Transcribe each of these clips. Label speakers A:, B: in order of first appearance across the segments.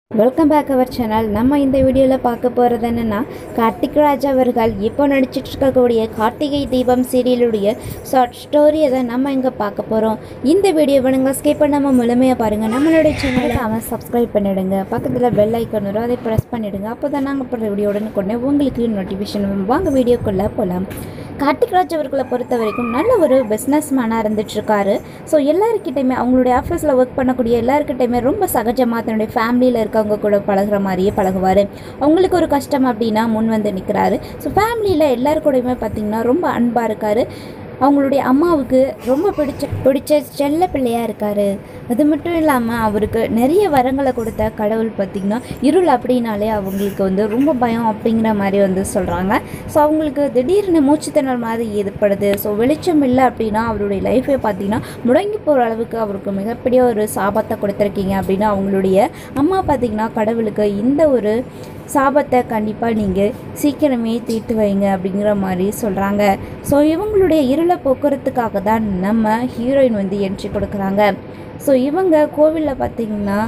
A: welcome back our channel நம்ம இந்த வீடியோவில் பார்க்க போகிறது என்னென்னா கார்த்திக் ராஜ் அவர்கள் இப்போ நடிச்சிட்டு இருக்கக்கூடிய கார்த்திகை தீபம் சீரியலுடைய ஷார்ட் ஸ்டோரியை தான் நம்ம இங்கே பார்க்க போகிறோம் இந்த வீடியோவை நீங்கள் ஸ்கிப் பண்ணாமல் முழுமையாக பாருங்கள் நம்மளுடைய சேனலை அவன் சப்ஸ்கிரைப் பண்ணிவிடுங்க பக்கத்தில் பெல் ஐக்கன் வரும் அதை ப்ரெஸ் பண்ணிவிடுங்க அப்போ தான் நாங்கள் போடுற வீடியோ உடனே உங்களுக்கு நோட்டிஃபிகேஷன் வரும் வாங்க வீடியோக்குள்ளே போகலாம் கார்த்திக் ராஜ் அவர்களை பொறுத்த வரைக்கும் நல்ல ஒரு பிஸ்னஸ் மேனாக இருந்துட்டுருக்காரு ஸோ எல்லாருக்கிட்டையுமே அவங்களுடைய ஆஃபீஸில் ஒர்க் பண்ணக்கூடிய எல்லாருக்கிட்டையுமே ரொம்ப சகஜமாக தன்னுடைய ஃபேமிலியில் இருக்கவங்க கூட பழகுற மாதிரியே பழகுவார் அவங்களுக்கு ஒரு கஷ்டம் அப்படின்னா முன் வந்து நிற்கிறாரு ஸோ ஃபேமிலியில் எல்லாரு கூடயுமே பார்த்திங்கன்னா ரொம்ப அன்பாக இருக்கார் அவங்களுடைய அம்மாவுக்கு ரொம்ப பிடிச்ச பிடிச்ச செல்ல பிள்ளையாக இருக்கார் அது மட்டும் இல்லாமல் அவருக்கு நிறைய வரங்களை கொடுத்த கடவுள் பார்த்திங்கன்னா இருள் அப்படின்னாலே அவங்களுக்கு வந்து ரொம்ப பயம் அப்படிங்கிற மாதிரி வந்து சொல்கிறாங்க ஸோ அவங்களுக்கு திடீர்னு மூச்சுத்திணறல் மாதிரி ஏற்படுது ஸோ வெளிச்சம் இல்லை அப்படின்னா அவருடைய லைஃபே பார்த்திங்கன்னா முடங்கி போகிற அளவுக்கு அவருக்கு மிகப்பெரிய ஒரு சாபத்தை கொடுத்துருக்கீங்க அப்படின்னு அவங்களுடைய அம்மா பார்த்திங்கன்னா கடவுளுக்கு இந்த ஒரு சாபத்தை கண்டிப்பாக நீங்கள் சீக்கிரமே தீர்த்து வைங்க அப்படிங்கிற மாதிரி சொல்கிறாங்க ஸோ இவங்களுடைய இருளை போக்குறதுக்காக தான் நம்ம ஹீரோயின் வந்து என்ட்ரி கொடுக்குறாங்க ஸோ இவங்க கோவிலில் பார்த்திங்கன்னா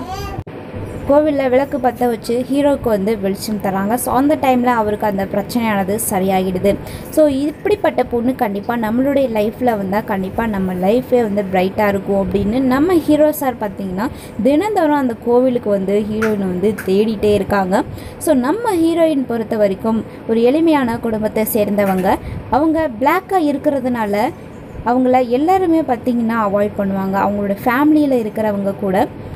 A: கோவிலில் விளக்கு பற்ற வச்சு ஹீரோவுக்கு வந்து வெளிச்சம் தராங்க ஸோ அந்த டைமில் அவருக்கு அந்த பிரச்சனையானது சரியாகிடுது ஸோ இப்படிப்பட்ட பொண்ணு கண்டிப்பாக நம்மளுடைய லைஃப்பில் வந்தால் கண்டிப்பாக நம்ம லைஃபே வந்து பிரைட்டாக இருக்கும் அப்படின்னு நம்ம ஹீரோ சார் பார்த்திங்கன்னா தினந்தோறும் அந்த கோவிலுக்கு வந்து ஹீரோயினை வந்து தேடிட்டே இருக்காங்க ஸோ நம்ம ஹீரோயின் பொறுத்த வரைக்கும் ஒரு எளிமையான குடும்பத்தை சேர்ந்தவங்க அவங்க பிளாக்காக இருக்கிறதுனால அவங்கள எல்லாருமே பார்த்திங்கன்னா அவாய்ட் பண்ணுவாங்க அவங்களோட ஃபேமிலியில் இருக்கிறவங்க கூட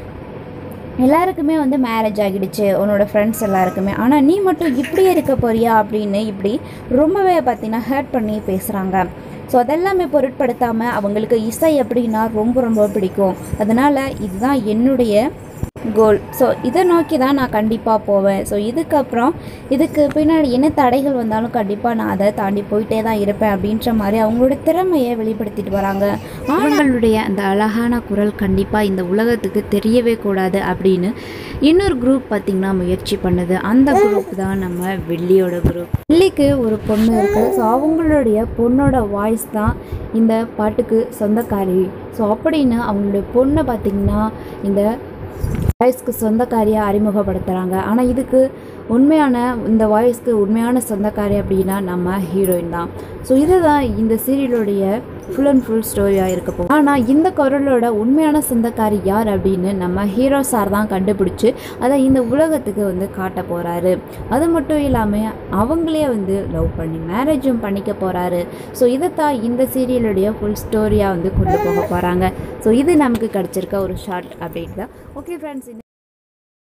A: எல்லாருக்குமே வந்து மேரேஜ் ஆகிடுச்சு உன்னோட ஃப்ரெண்ட்ஸ் எல்லாருக்குமே ஆனால் நீ மட்டும் இப்படியே இருக்க போறியா அப்படின்னு இப்படி ரொம்பவே பார்த்தீங்கன்னா ஹர்ட் பண்ணி பேசுகிறாங்க ஸோ அதெல்லாமே பொருட்படுத்தாமல் அவங்களுக்கு இசை அப்படின்னா ரொம்ப ரொம்ப பிடிக்கும் அதனால் இதுதான் என்னுடைய கோல் ஸோ இதை நோக்கி தான் நான் கண்டிப்பாக போவேன் ஸோ இதுக்கப்புறம் இதுக்கு பின்னாடி என்ன தடைகள் வந்தாலும் கண்டிப்பாக நான் அதை தாண்டி போயிட்டே தான் இருப்பேன் அப்படின்ற மாதிரி அவங்களோட திறமையை வெளிப்படுத்திட்டு வராங்க அவங்களுடைய அந்த அழகான குரல் கண்டிப்பாக இந்த உலகத்துக்கு தெரியவே கூடாது அப்படின்னு இன்னொரு குரூப் பார்த்திங்கன்னா முயற்சி பண்ணுது அந்த குரூப் தான் நம்ம வெள்ளியோட குரூப் வெள்ளிக்கு ஒரு பொண்ணு இருக்குது ஸோ அவங்களுடைய பொண்ணோட வாய்ஸ் தான் இந்த பாட்டுக்கு சொந்தக்காரி ஸோ அப்படின்னு அவங்களுடைய பொண்ணை பார்த்திங்கன்னா இந்த வாய்ஸ்க்கு சொந்தக்காரியாக அறிமுகப்படுத்துகிறாங்க ஆனால் இதுக்கு உண்மையான இந்த வாய்ஸ்க்கு உண்மையான சொந்தக்காரி அப்படின்னா நம்ம ஹீரோயின் தான் ஸோ இதுதான் இந்த சீரியலுடைய ஃபுல் அண்ட் ஃபுல் ஸ்டோரியாக இருக்க போகும் ஆனால் இந்த குரலோட உண்மையான சொந்தக்காரி யார் அப்படின்னு நம்ம ஹீரோ சார் தான் கண்டுபிடிச்சி அதை இந்த உலகத்துக்கு வந்து காட்ட போகிறாரு அது மட்டும் இல்லாமல் அவங்களே வந்து லவ் பண்ணி மேரேஜும் பண்ணிக்க போகிறாரு ஸோ இதைத்தான் இந்த சீரியலுடைய ஃபுல் ஸ்டோரியாக வந்து கொண்டு போக போகிறாங்க ஸோ இது நமக்கு கிடச்சிருக்க ஒரு ஷார்ட் அப்டேட் தான் ஓகே ஃப்ரெண்ட்ஸ்